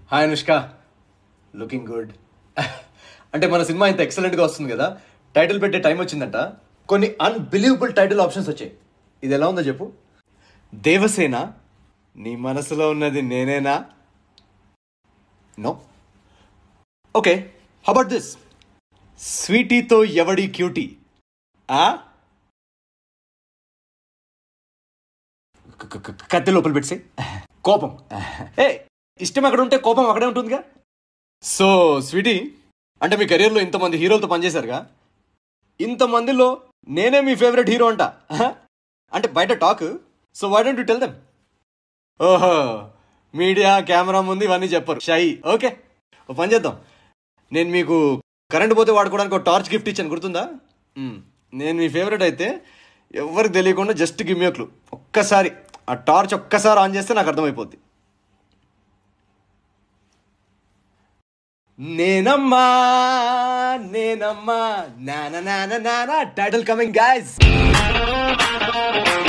Hi Anushka looking good అంటే మన cinema ఇంత ఎక్సలెంట్గా వస్తుంది కదా టైటిల్ పెట్టే టైం వచ్చిందంట కొన్ని అన్బిలీవబుల్ టైటిల్ ఆప్షన్స్ వచ్చాయి ఇది ఎలా ఉందో చెప్పు దేవసేన నీ మనసులో ఉన్నది నేనేనా నో ఓకే హబౌట్ దిస్ స్వీటీతో ఎవడి క్యూటీ ఆ క- క- క- కత్తి లోపల పెట్టి కోపం ఏ ఇష్టం ఎక్కడ ఉంటే కోపం అక్కడే ఉంటుందిగా సో స్వీటీ అంటే మీ కెరీర్లో ఇంతమంది హీరోలతో పనిచేశారుగా ఇంతమందిలో నేనే మీ ఫేవరెట్ హీరో అంట అంటే బయట talk so why don't you tell them ఓహో మీడియా కెమెరా ముందు ఇవన్నీ చెప్పరు షై ఓకే ఓ పని చేద్దాం నేను మీకు కరెంట్ పోతే వాడుకోవడానికి ఒక టార్చ్ గిఫ్ట్ ఇచ్చాను గుర్తుందా మ్మ్. నేను మీ ఫేవరెట్ అయితే ఎవరికి తెలియకుండా జస్ట్ గివ్ మీ క్లూ ఒక్కసారి ఆ టార్చ్ ఒక్కసారి ఆన్ చేస్తే నాకు అర్థమైపోద్ది నేనమ్మా నేనమ్మా నాన నాన నాన టైటిల్ కమింగ్ గాయస్